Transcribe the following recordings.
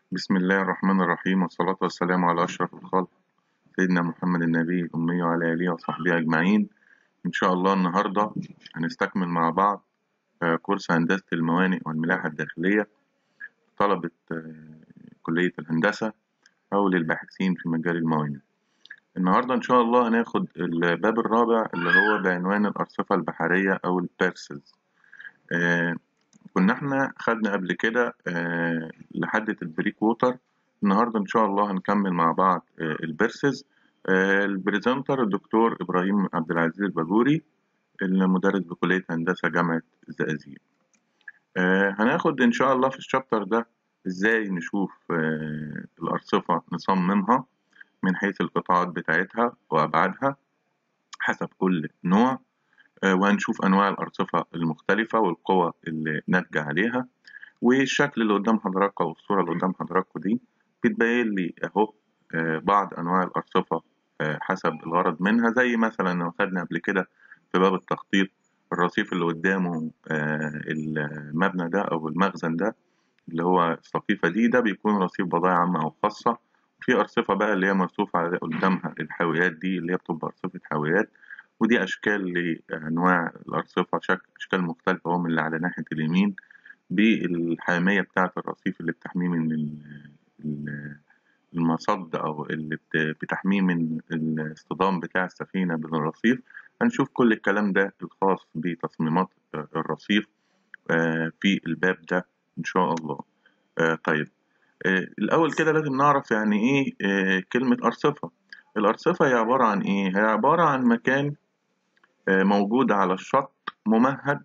بسم الله الرحمن الرحيم والصلاة والسلام على أشرف الخلق سيدنا محمد النبي الأمي وعلى آله وصحبه أجمعين إن شاء الله النهاردة هنستكمل مع بعض آه، كورس هندسة الموانئ والملاحة الداخلية طلبة آه، كلية الهندسة أو للباحثين في مجال الموانئ النهاردة إن شاء الله هناخد الباب الرابع اللي هو بعنوان الأرصفة البحرية أو البيرسز آه، كنا احنا خدنا قبل كده آه، لحد البريك ووتر النهارده ان شاء الله هنكمل مع بعض آه، البيرسز آه، البريزنتر الدكتور ابراهيم عبد العزيز الباجوري المدرس بكليه هندسه جامعه الزقازيق آه، هناخد ان شاء الله في الشابتر ده ازاي نشوف آه، الارصفه نصممها من حيث القطاعات بتاعتها وابعادها حسب كل نوع آه، وهنشوف أنواع الأرصفة المختلفة والقوى اللي ناتجة عليها والشكل اللي قدام حضراتكم أو الصورة اللي قدام حضراتكم دي بتبين لي أهو آه، بعض أنواع الأرصفة آه، حسب الغرض منها زي مثلا لو خدنا قبل كده في باب التخطيط الرصيف اللي قدامه آه، المبنى ده أو المخزن ده اللي هو السقيفة دي ده بيكون رصيف بضائع عامة أو خاصة في أرصفة بقى اللي هي مرصوفة على قدامها الحاويات دي اللي هي بتبقى أرصفة حاويات ودي أشكال لأنواع الأرصفة شك... أشكال مختلفة أهو من اللي على ناحية اليمين بالحامية بتاعة الرصيف اللي بتحميه من ال- ال- المصد أو اللي بت- بتحميه من الاصطدام بتاع السفينة بالرصيف هنشوف كل الكلام ده الخاص بتصميمات الرصيف آه، في الباب ده إن شاء الله آه، طيب آه، الأول كده لازم نعرف يعني إيه آه، كلمة أرصفة الأرصفة هي عبارة عن إيه؟ هي عبارة عن مكان آه، موجود على الشط ممهد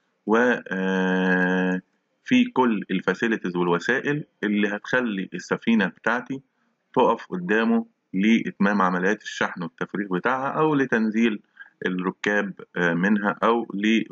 وفي كل الفاسيلتيز والوسائل اللي هتخلي السفينة بتاعتي تقف قدامه لإتمام عمليات الشحن والتفريغ بتاعها أو لتنزيل الركاب آه، منها أو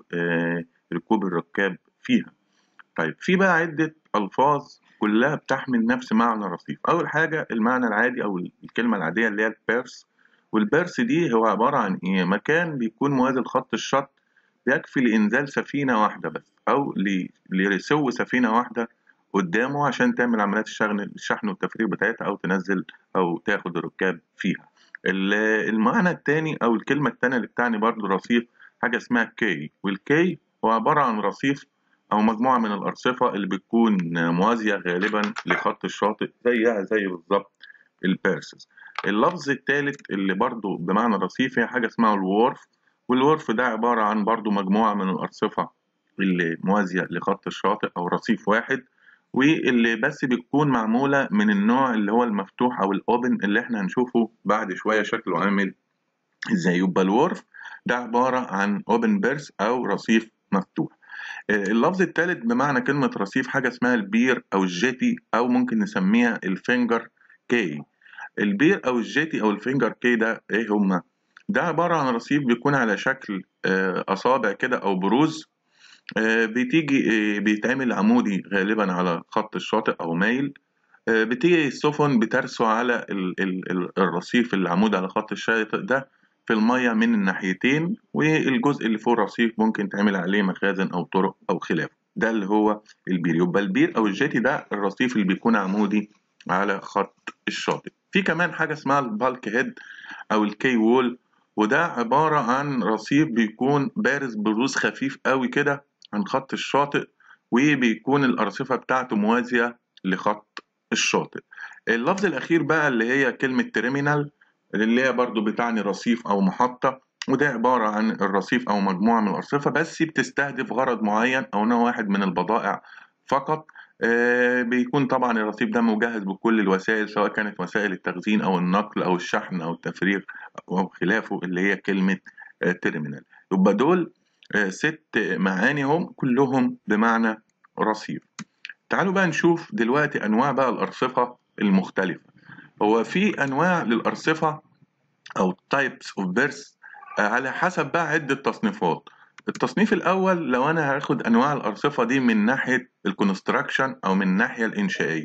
لركوب الركاب فيها طيب في بقى عدة ألفاظ كلها بتحمل نفس معنى رصيف أول حاجة المعنى العادي أو الكلمة العادية اللي هي البيرس والبيرس دي هو عبارة عن إيه مكان بيكون موازي لخط الشط بيكفي لإنزال سفينة واحدة بس أو ل- لرسو سفينة واحدة قدامه عشان تعمل عمليات الشحن الشحن والتفريغ بتاعتها أو تنزل أو تاخد الركاب فيها ال- المعنى التاني أو الكلمة التانية اللي بتعني برضو رصيف حاجة اسمها كي والكي هو عبارة عن رصيف أو مجموعة من الأرصفة اللي بتكون موازية غالبا لخط الشاطئ زيها زي بالظبط البيرسز اللفظ الثالث اللي برضو بمعنى رصيف هي حاجة اسمها الورف والورف ده عبارة عن برضو مجموعة من الأرصفة اللي موازية لخط الشاطئ أو رصيف واحد واللي بس بتكون معمولة من النوع اللي هو المفتوح أو الأوبن اللي احنا هنشوفه بعد شوية شكله عامل ازاي يبقى الورف ده عبارة عن اوبن بيرس أو رصيف مفتوح آه، اللفظ الثالث بمعنى كلمة رصيف حاجة اسمها البير أو الجيتي أو ممكن نسميها الفينجر كي البير أو الجيتي أو الفينجر كي ده إيه هما؟ ده عبارة عن رصيف بيكون على شكل آه، أصابع كده أو بروز آه، بتيجي آه، بيتعمل عمودي غالبا على خط الشاطئ أو مايل آه، بتيجي السفن بترسو على ال- ال- ال- الرصيف اللي عمود على خط الشاطئ ده في المية من الناحيتين والجزء اللي فوق الرصيف ممكن تعمل عليه مخازن أو طرق أو خلافه ده اللي هو البير يبقى البير أو الجيتي ده الرصيف اللي بيكون عمودي على خط الشاطئ في كمان حاجة اسمها البالك هيد أو الكي وول وده عبارة عن رصيف بيكون بارز بروز خفيف قوي كده عن خط الشاطئ وبيكون الأرصفة بتاعته موازية لخط الشاطئ اللفظ الأخير بقى اللي هي كلمة تيرمينال اللي هي برضو بتعني رصيف أو محطة وده عبارة عن الرصيف أو مجموعة من الأرصفة بس بتستهدف غرض معين أو نوع واحد من البضائع فقط آه، بيكون طبعا الرصيف ده مجهز بكل الوسائل سواء كانت وسائل التخزين أو النقل أو الشحن أو التفريغ أو خلافه اللي هي كلمة آه، تيرمينال يبقى دول آه، ست معاني هم كلهم بمعنى رصيف تعالوا بقى نشوف دلوقتي أنواع بقى الأرصفة المختلفة هو في أنواع للأرصفة أو types of births آه، على حسب بقى عدة تصنيفات التصنيف الأول لو أنا هاخد أنواع الأرصفة دي من ناحية الكونستراكشن أو من الناحية الإنشائية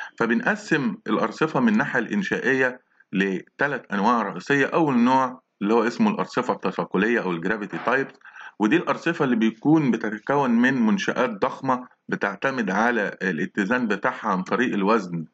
فبنقسم الأرصفة من الناحية الإنشائية لثلاث أنواع رئيسية أول نوع اللي هو اسمه الأرصفة التثاقلية أو الجرافيتي تايبس ودي الأرصفة اللي بيكون بتتكون من منشآت ضخمة بتعتمد على الاتزان بتاعها عن طريق الوزن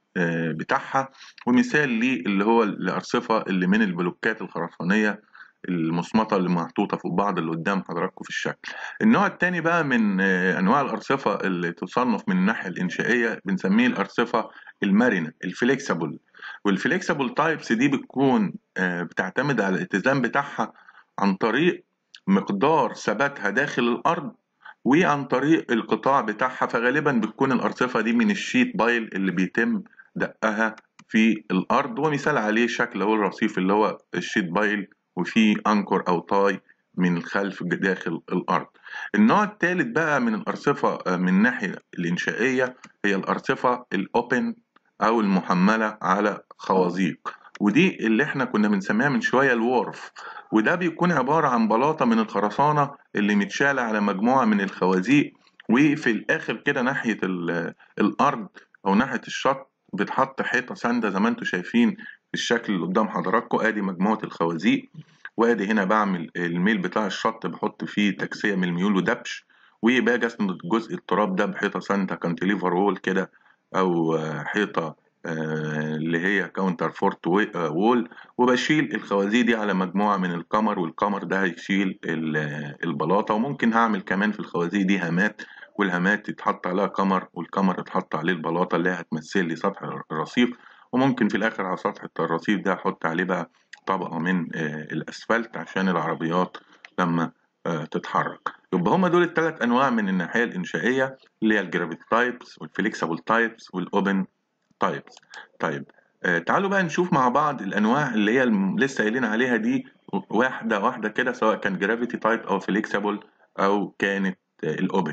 آه، بتاعها ومثال ليه اللي هو الأرصفة اللي من البلوكات الخرسانية المصمطة اللي محطوطة فوق بعض اللي قدام حضراتكم في الشكل النوع التاني بقى من آه، أنواع الأرصفة اللي تصنف من الناحية الإنشائية بنسميه الأرصفة المرنة الفليكسبل والفليكسبل تايبس دي بتكون آه، بتعتمد على الاتزان بتاعها عن طريق مقدار ثباتها داخل الأرض وعن طريق القطاع بتاعها فغالبا بتكون الأرصفة دي من الشيت بايل اللي بيتم دقها في الأرض ومثال عليه شكل هو الرصيف اللي هو الشيت بايل وفيه أنكر أو طاي من الخلف داخل الأرض النوع الثالث بقى من الأرصفة آه، من الناحية الإنشائية هي الأرصفة الأوبن أو المحملة على خوازيق ودي اللي احنا كنا بنسميها من شوية الورف وده بيكون عبارة عن بلاطة من الخرسانة اللي متشالة على مجموعة من الخوازيق وفي الآخر كده ناحية ال- الأرض أو ناحية الشط بتحط حيطة ساندة زي ما انتم شايفين في الشكل اللي قدام حضراتكم ادي مجموعة الخوازيق وادي هنا بعمل الميل بتاع الشط بحط فيه تكسية من الميول ودبش وباجي اسند جزء التراب ده بحيطة ساندة كانتليفر وول كده او آه، حيطة آه، اللي هي كاونتر فورت وي- آه، وول وبشيل الخوازيق دي على مجموعة من الكمر والكمر ده هيشيل ال- البلاطة وممكن هعمل كمان في الخوازيق دي هامات والهامات يتحط عليها كمر والكمر يتحط عليه البلاطة اللي هي هتمثل لي سطح الرصيف وممكن في الآخر على سطح الرصيف ده أحط عليه بقى طبقة من آه، الأسفلت عشان العربيات لما آه، تتحرك يبقى هما دول الثلاث أنواع من الناحية الإنشائية اللي هي الجرافيت تايبس والفليكسبل تايبس والأوبن تايبس طيب آه، تعالوا بقى نشوف مع بعض الانواع اللي هي الم- لسه قايلين عليها دي واحده واحده كده سواء كان جرافيتي تايب او فليكسبل او كانت آه، الاوبن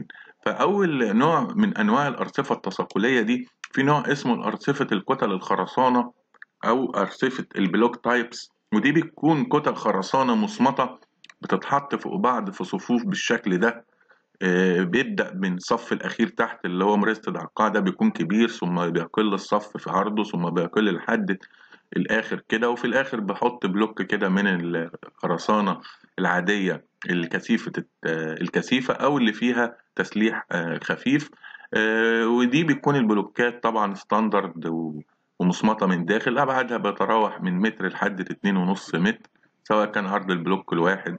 فاول نوع من انواع الارصفه التثاقليه دي في نوع اسمه الارصفه الكتل الخرسانه او ارصفه البلوك تايبس ودي بتكون كتل خرسانه مصمطه بتتحط فوق بعض في صفوف بالشكل ده آه، بيبدأ من الصف الأخير تحت اللي هو مرستد على القاعدة بيكون كبير ثم بيقل الصف في عرضه ثم بيقل لحد الآخر كده وفي الآخر بحط بلوك كده من الخرسانة العادية الكثيفة الت- الكثيفة أو اللي فيها تسليح آه، خفيف آه، ودي بتكون البلوكات طبعا ستاندرد و- ومصمطة من داخل أبعادها بتراوح من متر لحد اتنين ونص متر سواء كان عرض البلوك الواحد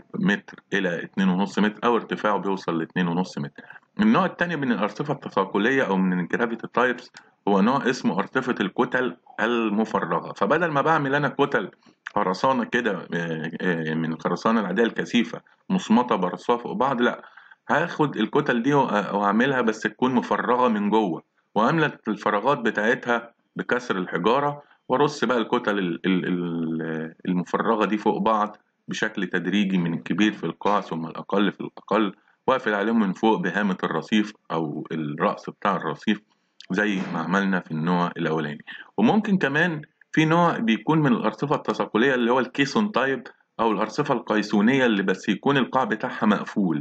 متر إلى اتنين ونص متر أو ارتفاعه بيوصل لاتنين ونص متر. النوع التاني من الأرصفة التثاقلية أو من الجرافيتي تايبس هو نوع اسمه أرصفة الكتل المفرغة فبدل ما بعمل أنا كتل خرسانة كده آه، آه، من الخرسانة العادية الكثيفة مصمطة برصها فوق بعض لأ هاخد الكتل دي وأ- وأعملها بس تكون مفرغة من جوه وأملى الفراغات بتاعتها بكسر الحجارة وأرص بقى الكتل ال- ال- ال- المفرغة دي فوق بعض بشكل تدريجي من الكبير في القاع ثم الأقل في الأقل وأقفل عليهم من فوق بهامة الرصيف أو الرأس بتاع الرصيف زي ما عملنا في النوع الأولاني وممكن كمان في نوع بيكون من الأرصفة التثاقلية اللي هو الكيسون تايب أو الأرصفة القيسونية اللي بس يكون القاع بتاعها مقفول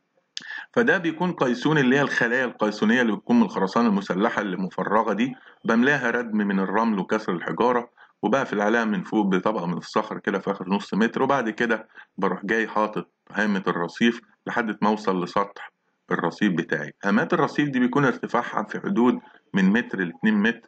فده بيكون قيسون اللي هي الخلايا القيسونية اللي بتكون من الخرسانة المسلحة اللي مفرغة دي بملاها ردم من الرمل وكسر الحجارة وبقفل عليها من فوق بطبقة من الصخر كده في آخر نص متر وبعد كده بروح جاي حاطط هامة الرصيف لحد ما أوصل لسطح الرصيف بتاعي هامات الرصيف دي بيكون ارتفاعها في حدود من متر لاتنين متر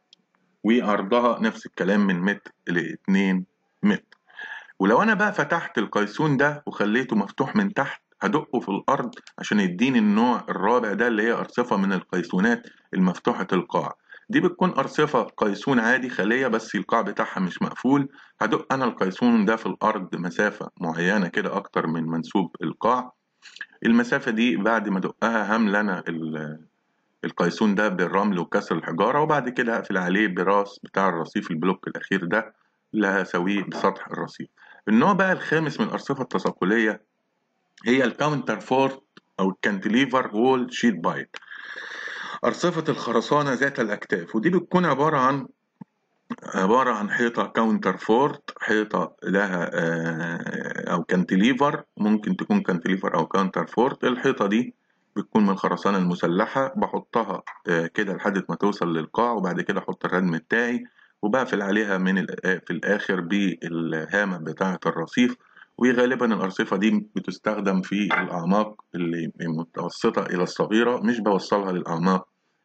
وعرضها نفس الكلام من متر لاتنين متر ولو انا بقى فتحت القيسون ده وخليته مفتوح من تحت هدقه في الارض عشان يديني النوع الرابع ده اللي هي ارصفه من القيسونات المفتوحه القاع دي بتكون ارصفه قيسون عادي خليه بس القاع بتاعها مش مقفول هدق انا القيسون ده في الارض مسافه معينه كده اكتر من منسوب القاع المسافه دي بعد ما ادقها هملى انا ال- القيسون ده بالرمل وكسر الحجاره وبعد كده هقفل عليه براس بتاع الرصيف البلوك الاخير ده اللي هسويه بسطح الرصيف النوع بقى الخامس من الأرصفة التثاقلية هي الكاونتر فورت أو الكانتليفر وول شيت بايت أرصفة الخرسانة ذات الأكتاف ودي بتكون عبارة عن عبارة عن حيطة كاونتر فورت حيطة لها آه، أو كانتليفر ممكن تكون كانتليفر أو كاونتر فورت الحيطة دي بتكون من الخرسانة المسلحة بحطها آه، كده لحد ما توصل للقاع وبعد كده أحط الردم بتاعي وبقفل عليها من ال- في الآخر بالهامة بتاعة الرصيف وغالبا الأرصفة دي بتستخدم في الأعماق اللي من المتوسطة إلى الصغيرة مش بوصلها للأعماق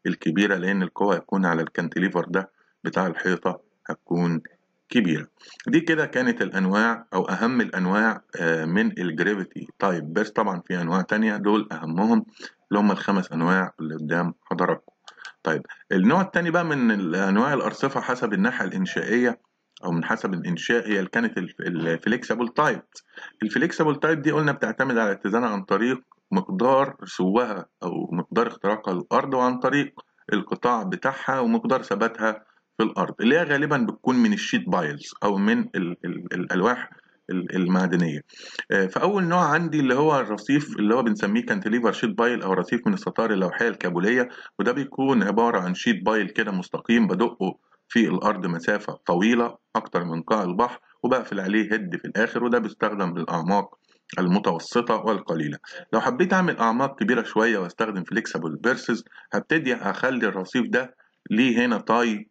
الكبيرة لأن القوة هتكون على الكانتليفر ده بتاع الحيطة هتكون كبيرة دي كده كانت الأنواع أو أهم الأنواع آه، من الجرافيتي تايب بس طبعا في أنواع تانية دول أهمهم اللي هم الخمس أنواع اللي قدام حضراتكم طيب النوع التاني بقى من أنواع الأرصفة حسب الناحية الإنشائية أو من حسب الإنشاء هي اللي كانت الفليكسبل تايب الفليكسبل تايب دي قلنا بتعتمد على اتزانها عن طريق مقدار سواها أو مقدار اختراقها للأرض وعن طريق القطاع بتاعها ومقدار ثباتها في الأرض اللي هي غالبا بتكون من الشيت بايلز أو من ال ال الألواح ال- المعدنية آه، فأول نوع عندي اللي هو الرصيف اللي هو بنسميه كانتليفر شيت بايل أو رصيف من الستار اللوحية الكابولية وده بيكون عبارة عن شيت بايل كده مستقيم بدقه في الأرض مسافة طويلة أكتر من قاع البحر وبقفل عليه هد في الآخر وده بيستخدم للأعماق المتوسطة والقليلة لو حبيت أعمل أعماق كبيرة شوية وأستخدم فليكسبل بيرسز هبتدي أخلي الرصيف ده ليه هنا طاي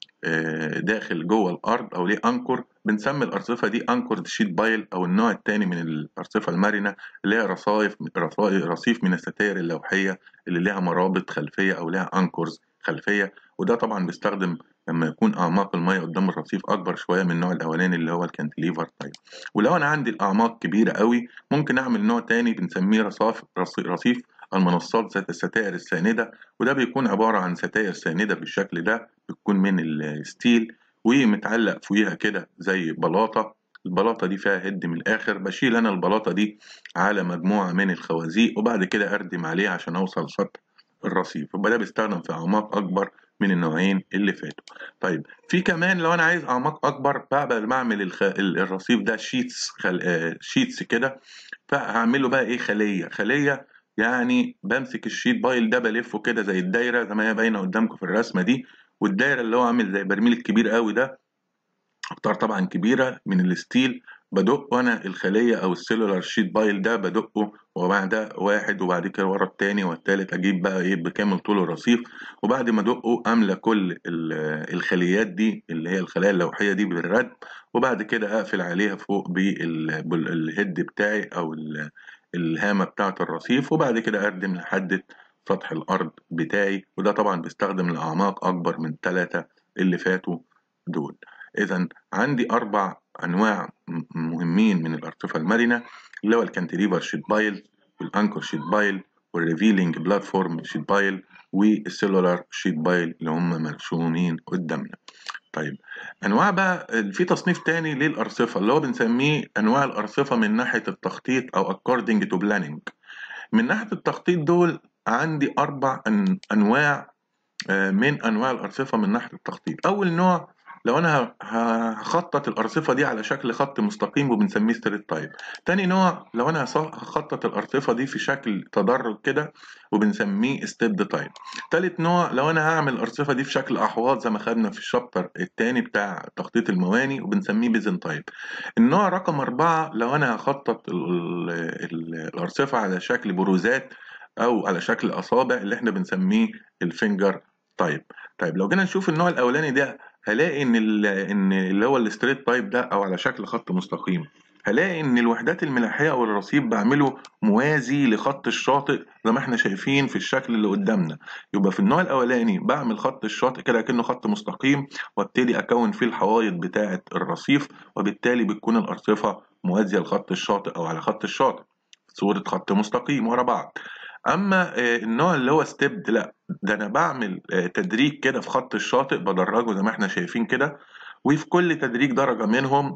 آه، داخل جوه الارض او ليه انكر بنسمي الارصفه دي انكر شيت بايل او النوع الثاني من الارصفه المرنه اللي هي رصايف رصايف- رصيف من الستائر اللوحيه اللي لها مرابط خلفيه او لها انكرز خلفيه وده طبعا بيستخدم لما يكون اعماق الميه قدام الرصيف اكبر شويه من النوع الاولاني اللي هو الكانتليفر طيب ولو انا عندي الاعماق كبيره قوي ممكن اعمل نوع تاني بنسميه رصاف رص- رصيف المنصات ذات الستائر الساندة وده بيكون عبارة عن ستائر ساندة بالشكل ده بتكون من الستيل ومتعلق فوقيها كده زي بلاطة البلاطة دي فيها هد من الآخر بشيل أنا البلاطة دي على مجموعة من الخوازيق وبعد كده أردم عليها عشان أوصل لسطح الرصيف يبقى ده بيستخدم في أعماق أكبر من النوعين اللي فاتوا طيب في كمان لو أنا عايز أعماق أكبر بقى بعمل الخ... ال- الرصيف ده شيتس خل... آه، شيتس كده فهعمله بقى إيه خلية خلية يعني بمسك الشيت بايل ده بلفه كده زي الدايرة زي ما هي باينة قدامكم في الرسمة دي والدايرة اللي هو عامل زي برميل الكبير قوي ده اختار طبعا كبيرة من الستيل بدق انا الخلية او السيلولار شيت بايل ده بدقه وبعد واحد وبعد كده ورا التاني والتالت اجيب بقى ايه بكامل طول الرصيف وبعد ما ادقه املى كل ال- الخليات دي اللي هي الخلايا اللوحية دي بالرد وبعد كده اقفل عليها فوق بال- بالهيد بتاعي او ال- الهامة بتاعة الرصيف وبعد كده اردم لحد سطح الارض بتاعي وده طبعا بيستخدم لاعماق اكبر من ثلاثة اللي فاتوا دول إذا عندي أربع أنواع م- مهمين من الأرصفة المرنة اللي هو الكانتليفر شيت بايل والأنكر شيت بايل والريفيلينج بلاتفورم شيت بايل والسيلولار شيت بايل اللي هم مرسومين قدامنا. طيب أنواع بقى في تصنيف تاني للأرصفة اللي هو بنسميه أنواع الأرصفة من ناحية التخطيط أو according to planning. من ناحية التخطيط دول عندي أربع أن- أنواع آه، من انواع الارصفه من ناحيه التخطيط اول نوع لو انا ه- هخطط الارصفه دي على شكل خط مستقيم وبنسميه ستريت تايب تاني نوع لو انا هص- هخطط الارصفه دي في شكل تدرج كده وبنسميه ستيب تايب تالت نوع لو انا هعمل الارصفه دي في شكل احواض زي ما خدنا في الشابتر التاني بتاع تخطيط المواني وبنسميه بيزن تايب النوع رقم أربعة لو أنا هخطط ال- ال- الأرصفة على شكل بروزات أو على شكل أصابع اللي إحنا بنسميه الفينجر تايب طيب لو جينا نشوف النوع الأولاني ده هلاقي إن ال- إن اللي هو الستريت تايب ده أو على شكل خط مستقيم هلاقي إن الوحدات الملاحية أو الرصيف بعمله موازي لخط الشاطئ زي ما إحنا شايفين في الشكل اللي قدامنا يبقى في النوع الأولاني بعمل خط الشاطئ كده كأنه خط مستقيم وابتدي أكون فيه الحوايط بتاعة الرصيف وبالتالي بتكون الأرصفة موازية لخط الشاطئ أو على خط الشاطئ صورة خط مستقيم ورا بعض أما آه، النوع اللي هو ستيبد لا ده أنا بعمل آه، تدريج كده في خط الشاطئ بدرجه زي ما احنا شايفين كده وفي كل تدريج درجة منهم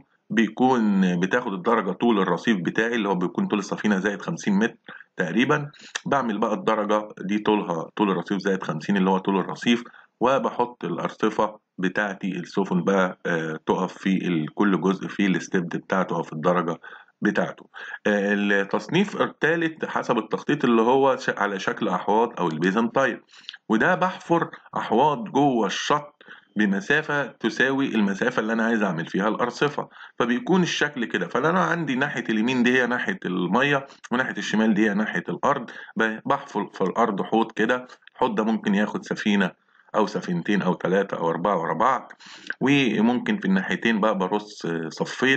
بيكون بتاخد الدرجة طول الرصيف بتاعي اللي هو بيكون طول السفينة زائد 50 متر تقريبا بعمل بقى الدرجة دي طولها طول الرصيف زائد 50 اللي هو طول الرصيف وبحط الأرصفة بتاعتي السفن بقى آه، تقف في ال- كل جزء فيه الستبد بتاعته أو في الدرجة بتاعته آه، التصنيف الثالث حسب التخطيط اللي هو ش- على شكل أحواض أو البيزن تايب وده بحفر أحواض جوه الشط بمسافة تساوي المسافة اللي أنا عايز أعمل فيها الأرصفة فبيكون الشكل كده فأنا عندي ناحية اليمين دي هي ناحية المية وناحية الشمال دي هي ناحية الأرض ب- بحفر في الأرض حوض كده الحوض ده ممكن ياخد سفينة أو سفينتين أو ثلاثة أو أربعة ورا بعض وممكن في الناحيتين بقى برص صفين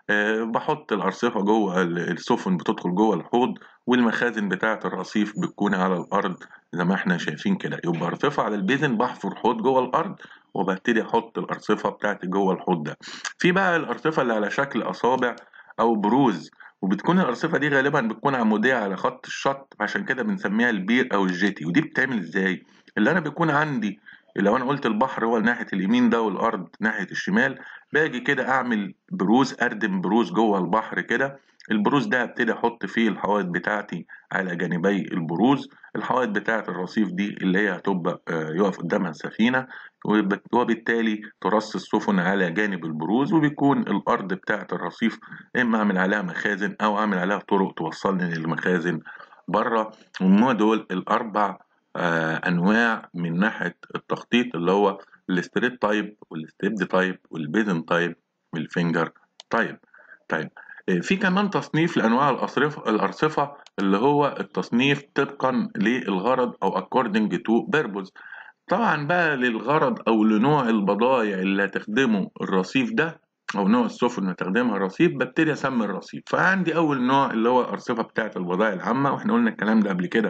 آه، بحط الأرصفة جوه ال- السفن بتدخل جوه الحوض والمخازن بتاعة الرصيف بتكون على الأرض زي ما احنا شايفين كده يبقى أرصفة على البيزن بحفر حوض جوه الأرض وببتدي أحط الأرصفة بتاعتي جوه الحوض ده في بقى الأرصفة اللي على شكل أصابع أو بروز وبتكون الأرصفة دي غالبا بتكون عمودية على خط الشط عشان كده بنسميها البير أو الجيتي ودي بتتعمل إزاي؟ اللي أنا بيكون عندي لو أنا قلت البحر هو ناحية اليمين ده والأرض ناحية الشمال باجي كده أعمل بروز أردم بروز جوه البحر كده البروز ده هبتدي أحط فيه الحوائط بتاعتي على جانبي البروز الحوائط بتاعة الرصيف دي اللي هي هتبقى آه، يقف قدامها السفينة وبت- وبالتالي ترص السفن على جانب البروز وبيكون الأرض بتاعة الرصيف إما أعمل عليها مخازن أو أعمل عليها طرق توصلني للمخازن بره وهم دول الأربع آه، أنواع من ناحية التخطيط اللي هو الستريت تايب والستيبد تايب والبيزن تايب والفينجر تايب طيب آه، في كمان تصنيف لأنواع الأصرف الأرصفة اللي هو التصنيف طبقا للغرض أو according to purpose طبعا بقى للغرض او لنوع البضائع اللي هتخدمه الرصيف ده او نوع السفن اللي هتخدمها الرصيف ببتدي اسمي الرصيف فعندي اول نوع اللي هو الارصفه بتاعه البضائع العامه واحنا قلنا الكلام ده قبل كده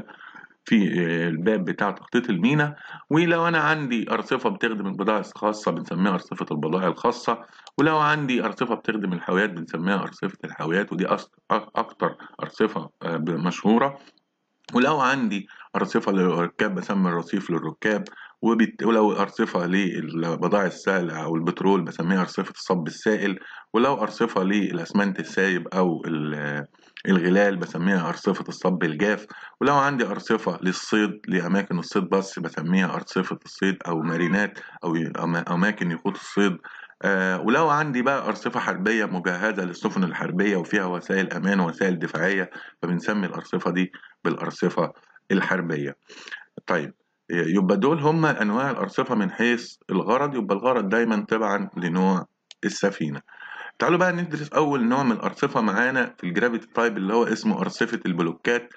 في آه، الباب بتاع تخطيط المينا ولو انا عندي ارصفه بتخدم البضائع الخاصه بنسميها ارصفه البضائع الخاصه ولو عندي ارصفه بتخدم الحاويات بنسميها ارصفه الحاويات ودي أص- أك- اكتر ارصفه آه، مشهوره ولو عندي أرصفة للركاب بسمي الرصيف للركاب وبت... ولو أرصفة للبضائع السائلة أو البترول بسميها أرصفة الصب السائل ولو أرصفة للأسمنت السايب أو ال- الغلال بسميها أرصفة الصب الجاف ولو عندي أرصفة للصيد لأماكن الصيد بس بسميها أرصفة الصيد أو مارينات أو أما- أماكن يخوت الصيد آه ولو عندي بقى أرصفة حربية مجهزة للسفن الحربية وفيها وسائل أمان ووسائل دفاعية فبنسمي الأرصفة دي بالأرصفة الحربية طيب يبقى دول هم أنواع الأرصفة من حيث الغرض يبقى الغرض دايما تبعا لنوع السفينة تعالوا بقى ندرس أول نوع من الأرصفة معانا في الجرافيتي تايب اللي هو اسمه أرصفة البلوكات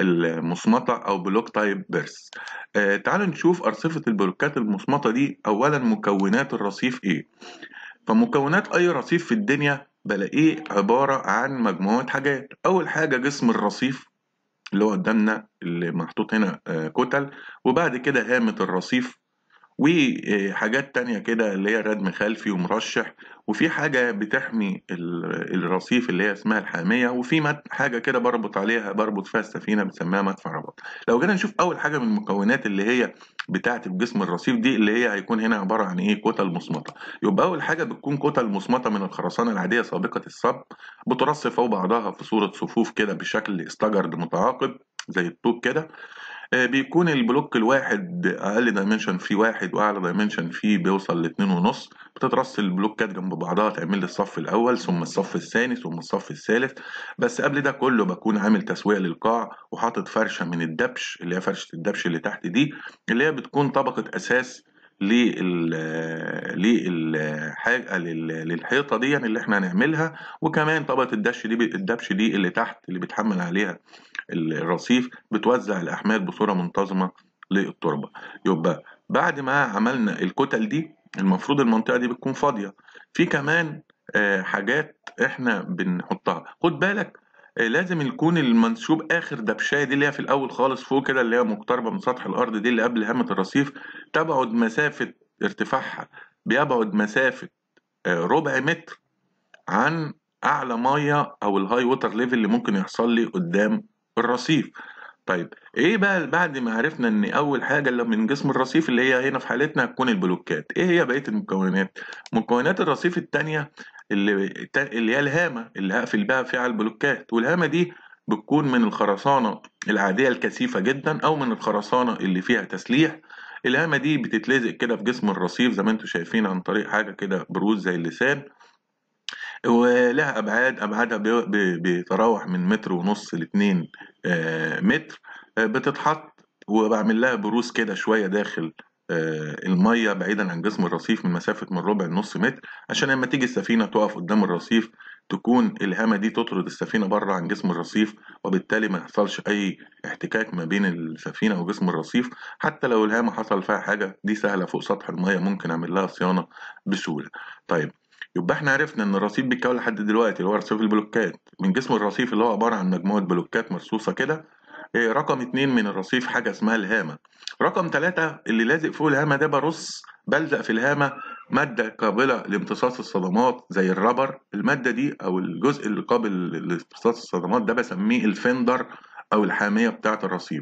المصمتة أو بلوك تايب بيرس آه تعالوا نشوف أرصفة البلوكات المصمتة دي أولا مكونات الرصيف إيه فمكونات أي رصيف في الدنيا بلاقيه عبارة عن مجموعة حاجات أول حاجة جسم الرصيف اللي هو قدامنا اللي محطوط هنا آه، كتل وبعد كده هامة الرصيف وحاجات تانية كده اللي هي ردم خلفي ومرشح وفي حاجة بتحمي ال- الرصيف اللي هي اسمها الحامية وفي مد- حاجة كده بربط عليها بربط فيها السفينة بنسميها مدفع رباط لو جينا نشوف أول حاجة من المكونات اللي هي بتاعة جسم الرصيف دي اللي هي هيكون هنا عبارة عن إيه كتل مصمتة يبقى أول حاجة بتكون كتل مصمتة من الخرسانة العادية سابقة الصب بترص فوق بعضها في صورة صفوف كده بشكل استجرد متعاقب زي الطوب كده آه، بيكون البلوك الواحد اقل دايمنشن فيه واحد واعلى دايمنشن فيه بيوصل لاتنين ونص بتترص البلوكات جنب بعضها تعمل لي الصف الاول ثم الصف الثاني ثم الصف الثالث بس قبل ده كله بكون عامل تسوية للقاع وحاطط فرشة من الدبش اللي هي فرشة الدبش اللي تحت دي اللي هي بتكون طبقة اساس لل للحاجة لل- للحيطة دي اللي احنا هنعملها وكمان طبقة الدش دي الدبش دي اللي تحت اللي بتحمل عليها الرصيف بتوزع الأحمال بصورة منتظمة للتربة يبقى بعد ما عملنا الكتل دي المفروض المنطقة دي بتكون فاضية في كمان آه، حاجات احنا بنحطها خد بالك آه، لازم يكون المنسوب اخر دبشايه دي اللي هي في الاول خالص فوق كده اللي هي مقتربه من سطح الارض دي اللي قبل هامه الرصيف تبعد مسافه ارتفاعها بيبعد مسافه آه، ربع متر عن اعلى ميه او الهاي ووتر ليفل اللي ممكن يحصل لي قدام الرصيف طيب ايه بقى بعد ما عرفنا ان اول حاجه اللي من جسم الرصيف اللي هي هنا في حالتنا هتكون البلوكات ايه هي بقيه المكونات مكونات الرصيف التانية اللي اللي هي الهامه اللي هقفل بقى فيها على البلوكات والهامه دي بتكون من الخرسانه العاديه الكثيفه جدا او من الخرسانه اللي فيها تسليح الهامه دي بتتلزق كده في جسم الرصيف زي ما انتم شايفين عن طريق حاجه كده بروز زي اللسان ولها ابعاد ابعادها بي- بي- بيتراوح من متر ونص لاتنين آه، متر آه، بتتحط وبعمل لها بروز كده شويه داخل آه، الميه بعيدا عن جسم الرصيف من مسافه من ربع لنص متر عشان لما تيجي السفينه تقف قدام الرصيف تكون الهامه دي تطرد السفينه بره عن جسم الرصيف وبالتالي ما يحصلش اي احتكاك ما بين السفينه وجسم الرصيف حتى لو الهامه حصل فيها حاجه دي سهله فوق سطح الميه ممكن اعمل لها صيانه بسهوله طيب يبقى احنا عرفنا ان الرصيف بيتكون لحد دلوقتي اللي هو رصيف البلوكات من جسم الرصيف اللي هو عباره عن مجموعه بلوكات مرصوصه كده إيه، رقم اتنين من الرصيف حاجه اسمها الهامه رقم ثلاثة اللي لازق فوق الهامه ده برص بلزق في الهامه ماده قابله لامتصاص الصدمات زي الرابر الماده دي او الجزء اللي قابل لامتصاص الصدمات ده بسميه الفندر او الحاميه بتاعه الرصيف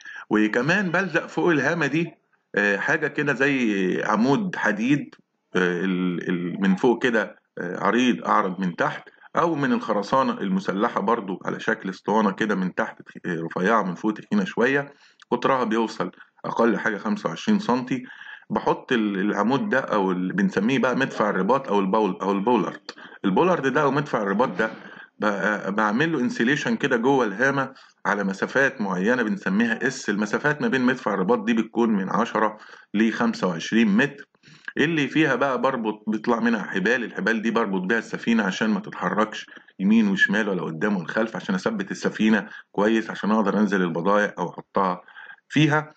وكمان بلزق فوق الهامه دي آه، حاجه كده زي عمود حديد آه، ال- ال- من فوق كده آه، عريض اعرض من تحت او من الخرسانه المسلحه برضو على شكل اسطوانه كده من تحت تخ- آه، رفيعه من فوق تخينه شويه قطرها بيوصل اقل حاجه 25 سنتي بحط ال- العمود ده او اللي بنسميه بقى مدفع الرباط او البول او البولارد البولارد ده او مدفع الرباط ده ب- بعمل له انسيليشن كده جوه الهامه على مسافات معينه بنسميها اس المسافات ما بين مدفع الرباط دي بتكون من 10 ل 25 متر اللي فيها بقى بربط بيطلع منها حبال الحبال دي بربط بيها السفينة عشان ما تتحركش يمين وشمال ولا قدام ولا خلف عشان اثبت السفينة كويس عشان اقدر انزل البضائع او احطها فيها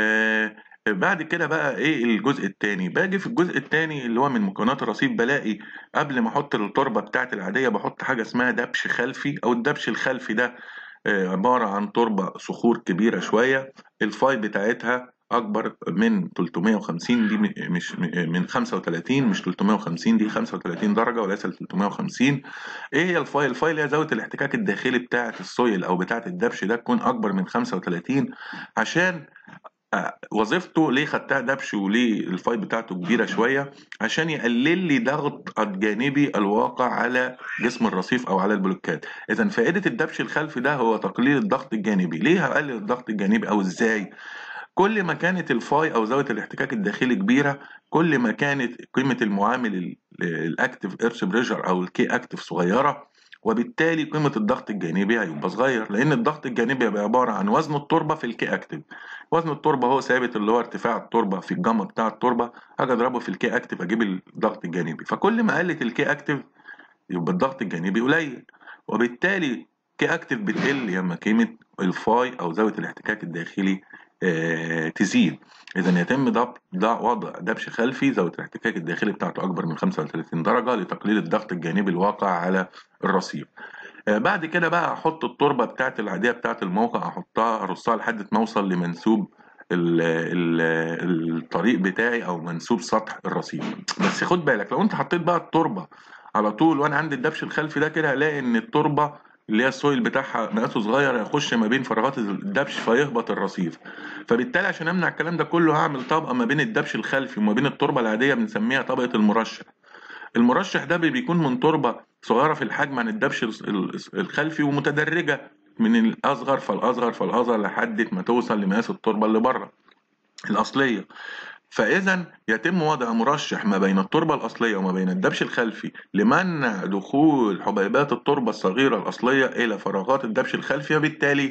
آه بعد كده بقى ايه الجزء التاني باجي في الجزء التاني اللي هو من مكونات الرصيف بلاقي قبل ما احط التربة بتاعتي العادية بحط حاجة اسمها دبش خلفي او الدبش الخلفي ده آه، عبارة عن تربة صخور كبيرة شوية الفاي بتاعتها أكبر من 350 دي م- مش م- من 35 مش 350 دي 35 درجة وليس 350 إيه هي الفاي؟ الفاي اللي هي زاوية الاحتكاك الداخلي بتاعة السويل أو بتاعة الدبش ده تكون أكبر من 35 عشان آه، وظيفته ليه خدتها دبش وليه الفاي بتاعته كبيرة شوية عشان يقلل لي ضغط الجانبي الواقع على جسم الرصيف أو على البلوكات إذا فائدة الدبش الخلفي ده هو تقليل الضغط الجانبي ليه هقلل الضغط الجانبي أو إزاي كل ما كانت الفاي أو زاوية الاحتكاك الداخلي كبيرة كل ما كانت قيمة المعامل الأكتف إيرث بريشر أو الكي أكتف صغيرة وبالتالي قيمة الضغط الجانبي هيبقى صغير لأن الضغط الجانبي هيبقى عبارة عن وزن التربة في الكي أكتف وزن التربة هو ثابت اللي هو ارتفاع التربة في الجامة بتاع التربة هاجي أضربه في الكي أكتف أجيب الضغط الجانبي فكل ما قلت الكي أكتف يبقى الضغط الجانبي قليل وبالتالي كي أكتف بتقل لما قيمة الفاي أو زاوية الاحتكاك الداخلي آه تزيد إذا يتم ضبط ضع وضع دبش خلفي زاوية الاحتكاك الداخلي بتاعته أكبر من 35 درجة لتقليل الضغط الجانبي الواقع على الرصيف آه، بعد كده بقى احط التربه بتاعت العاديه بتاعت الموقع احطها ارصها لحد ما اوصل لمنسوب ال ال الطريق بتاعي او منسوب سطح الرصيف بس خد بالك لو انت حطيت بقى التربه على طول وانا عندي الدبش الخلفي ده كده هلاقي ان التربه اللي هي السويل بتاعها مقاسه صغير هيخش ما بين فراغات الدبش فيهبط الرصيف فبالتالي عشان امنع الكلام ده كله هعمل طبقه ما بين الدبش الخلفي وما بين التربه العاديه بنسميها طبقه المرشح المرشح ده بي- بيكون من تربة صغيرة في الحجم عن الدبش الس- الس- الخلفي ومتدرجة من الأصغر فالأصغر فالأصغر لحد ما توصل لمقاس التربة اللي بره الأصلية فإذا يتم وضع مرشح ما بين التربة الأصلية وما بين الدبش الخلفي لمنع دخول حبيبات التربة الصغيرة الأصلية إلى فراغات الدبش الخلفي وبالتالي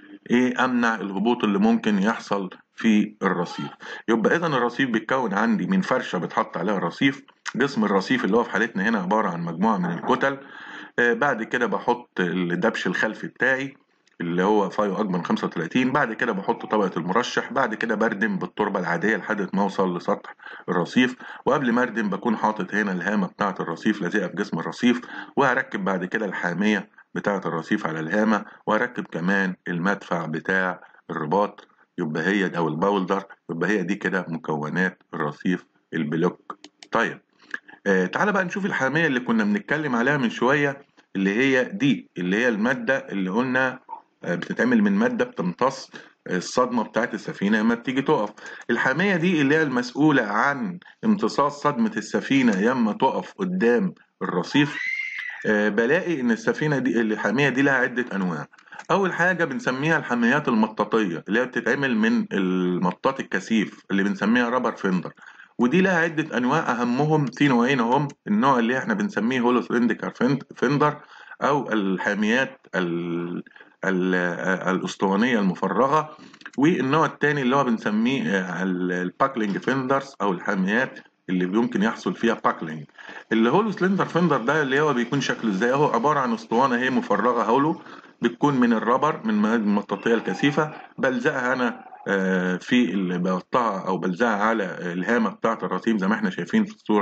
ايه امنع الهبوط اللي ممكن يحصل في الرصيف يبقى اذا الرصيف بيتكون عندي من فرشه بتحط عليها الرصيف جسم الرصيف اللي هو في حالتنا هنا عباره عن مجموعه من الكتل آه بعد كده بحط الدبش الخلفي بتاعي اللي هو فايو اكبر من 35 بعد كده بحط طبقه المرشح بعد كده بردم بالتربه العاديه لحد ما اوصل لسطح الرصيف وقبل ما اردم بكون حاطط هنا الهامه بتاعه الرصيف لازقه في جسم الرصيف وهركب بعد كده الحاميه بتاعه الرصيف على الهامه وهركب كمان المدفع بتاع الرباط يبقى هي او الباولدر يبقى هي دي كده مكونات الرصيف البلوك طيب آه تعالى بقى نشوف الحاميه اللي كنا بنتكلم عليها من شويه اللي هي دي اللي هي الماده اللي قلنا آه، بتتعمل من ماده بتمتص الصدمه بتاعت السفينه لما بتيجي تقف الحاميه دي اللي هي المسؤوله عن امتصاص صدمه السفينه لما تقف قدام الرصيف آه، بلاقي ان السفينه دي الحاميه دي لها عده انواع اول حاجه بنسميها الحاميات المطاطيه اللي هي بتتعمل من المطاط الكثيف اللي بنسميها رابر فيندر ودي لها عده انواع اهمهم في نوعين هم النوع اللي احنا بنسميه هولو سلنديكر فيندر او الحاميات ال ال الاسطوانيه المفرغه والنوع الثاني اللي هو بنسميه آه، ال- الباكلينج فيندرز او الحاميات اللي يمكن يحصل فيها باكلينج اللي هولو سلندر فيندر ده اللي هو بيكون شكله ازاي هو عباره عن اسطوانه هي مفرغه هولو بتكون من الرابر من المواد المطاطيه الكثيفه بلزقها انا آه، في اللي بقطعها او بلزقها على الهامه بتاعه الرصيف زي ما احنا شايفين في الصوره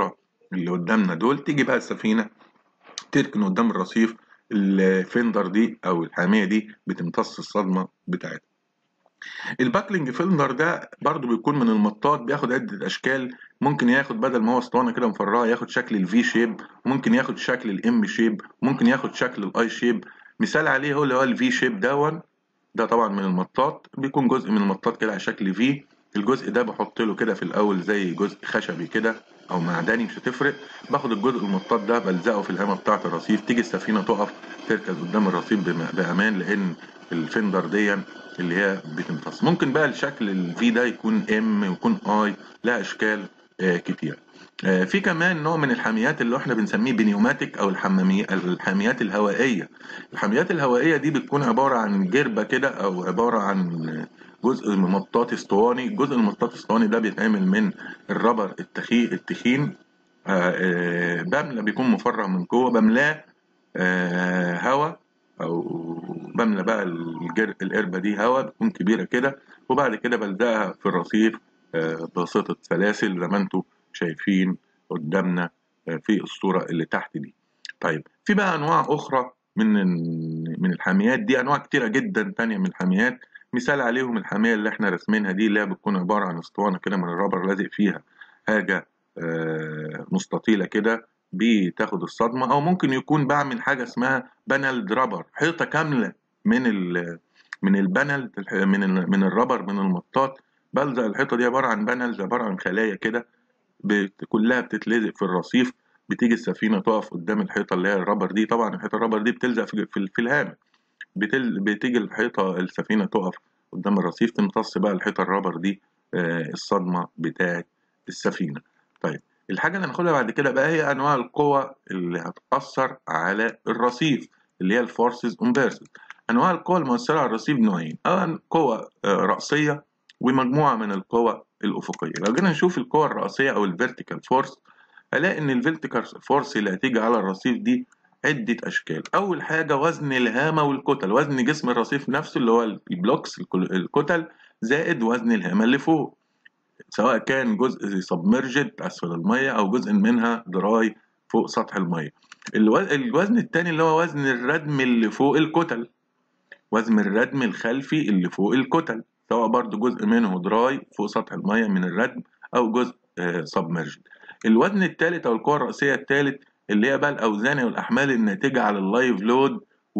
اللي قدامنا دول تيجي بقى السفينة تركن قدام الرصيف الفندر دي او الحامية دي بتمتص الصدمة بتاعتها الباكلينج فيلدر ده برضو بيكون من المطاط بياخد عدة أشكال ممكن ياخد بدل ما هو اسطوانة كده مفرغة ياخد شكل الفي شيب وممكن ياخد شكل الام شيب وممكن ياخد شكل الاي شيب مثال عليه هو اللي هو الفي شيب دون ده طبعا من المطاط بيكون جزء من المطاط كده على شكل في الجزء ده بحط له كده في الأول زي جزء خشبي كده أو معدني مش هتفرق باخد الجزء المطاط ده بلزقه في الهامة بتاعة الرصيف تيجي السفينة تقف تركز قدام الرصيف بم- بأمان لأن الفندر دي اللي هي بتمتص ممكن بقى الشكل الفي ده يكون ام ويكون اي لها اشكال آه، كتير آه، في كمان نوع من الحاميات اللي احنا بنسميه بنيوماتيك او الحمامي الحاميات الهوائيه الحاميات الهوائيه دي بتكون عباره عن جربه كده او عباره عن جزء من مطاط اسطواني الجزء المطاط الاسطواني ده بيتعمل من الربر التخي التخين آه، آه، بملى بيكون مفرغ من جوه بملاه آه، هواء او بملى بقى الجر... القربة دي هواء بتكون كبيرة كده وبعد كده بلزقها في الرصيف آه، بواسطة سلاسل زي ما انتم شايفين قدامنا آه، في الصورة اللي تحت دي طيب في بقى انواع اخرى من من الحاميات دي انواع كتيرة جدا تانية من الحاميات مثال عليهم الحامية اللي احنا راسمينها دي اللي هي بتكون عبارة عن اسطوانة كده من الرابر لازق فيها حاجة آه، مستطيلة كده بتاخد الصدمة أو ممكن يكون بعمل حاجة اسمها بانل درابر حيطة كاملة من ال من البانل من ال من الرابر من المطاط بلزق الحيطة دي عبارة عن بانلز عبارة عن خلايا كده بت- كلها بتتلزق في الرصيف بتيجي السفينة تقف قدام الحيطة اللي هي الرابر دي طبعا الحيطة الرابر دي بتلزق في في, في الهامة بتل... بتيجي الحيطة السفينة تقف قدام الرصيف تمتص بقى الحيطة الرابر دي آه، الصدمة بتاعة السفينة طيب الحاجة اللي هناخدها بعد كده بقى هي أنواع القوى اللي هتأثر على الرصيف اللي هي الفورسز امبيرسز أنواع القوى المؤثرة على الرصيف نوعين أولا قوة آه، رأسية ومجموعة من القوى الأفقية لو جينا نشوف القوى الرأسية أو الفيرتيكال فورس هلاقي إن الفيرتيكال فورس اللي هتيجي على الرصيف دي عدة أشكال أول حاجة وزن الهامة والكتل وزن جسم الرصيف نفسه اللي هو البلوكس الكل- الكتل زائد وزن الهامة اللي فوق سواء كان جزء سبمرجد أسفل المية أو جزء منها دراي فوق سطح المية الو- الوزن التاني اللي هو وزن الردم اللي فوق الكتل وزن الردم الخلفي اللي فوق الكتل سواء برضو جزء منه دراي فوق سطح المية من الردم أو جزء سبمرجد الوزن الثالث أو القوة الرئيسية الثالث اللي هي بقى الأوزان والأحمال الناتجة على اللايف لود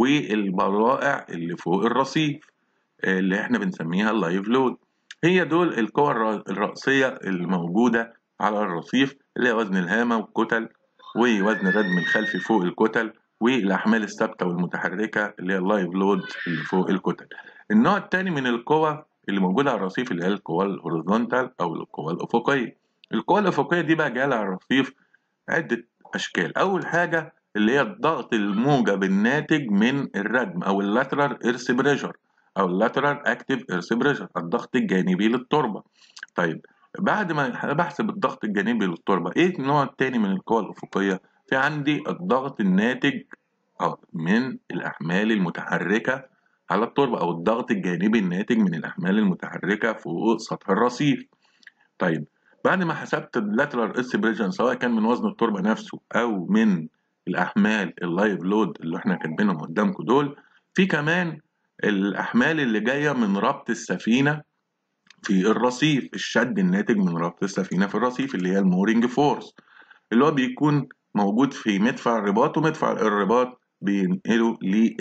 والبضائع اللي فوق الرصيف آه، اللي احنا بنسميها اللايف لود هي دول القوى الر- الرئيسية الموجودة على الرصيف اللي هي وزن الهامة والكتل ووزن الردم الخلفي فوق الكتل والأحمال الثابتة والمتحركة اللي هي اللايف لود اللي فوق الكتل النوع الثاني من القوى اللي موجودة على الرصيف اللي هي القوى الهوريزونتال أو القوى الأفقية القوى الأفقية دي بقى جاية على الرصيف عدة أشكال أول حاجة اللي هي الضغط الموجب الناتج من الردم أو اللاترال إيرث بريشر أو اللاترال أكتيف إيرث بريشر الضغط الجانبي للتربة طيب بعد ما بحسب الضغط الجانبي للتربة إيه النوع التاني من القوى الأفقية؟ في عندي الضغط الناتج أو من الأحمال المتحركة على التربة أو الضغط الجانبي الناتج من الأحمال المتحركة فوق سطح الرصيف طيب بعد ما حسبت اللاترال اس بريشن سواء كان من وزن التربه نفسه او من الاحمال اللايف لود اللي احنا كاتبينهم قدامكم دول في كمان الاحمال اللي جايه من ربط السفينه في الرصيف الشد الناتج من ربط السفينه في الرصيف اللي هي المورنج فورس اللي هو بيكون موجود في مدفع الرباط ومدفع الرباط بينقله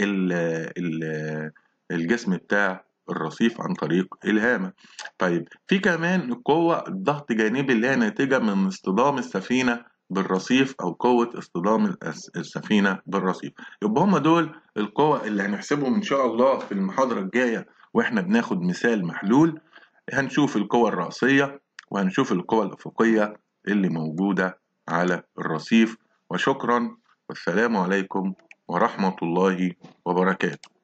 للجسم بتاع الرصيف عن طريق الهامة طيب في كمان قوة الضغط جانبي اللي هي ناتجة من اصطدام السفينة بالرصيف أو قوة اصطدام الس- السفينة بالرصيف يبقى هما دول القوة اللي هنحسبهم إن شاء الله في المحاضرة الجاية وإحنا بناخد مثال محلول هنشوف القوة الرأسية وهنشوف القوة الأفقية اللي موجودة على الرصيف وشكرا والسلام عليكم ورحمة الله وبركاته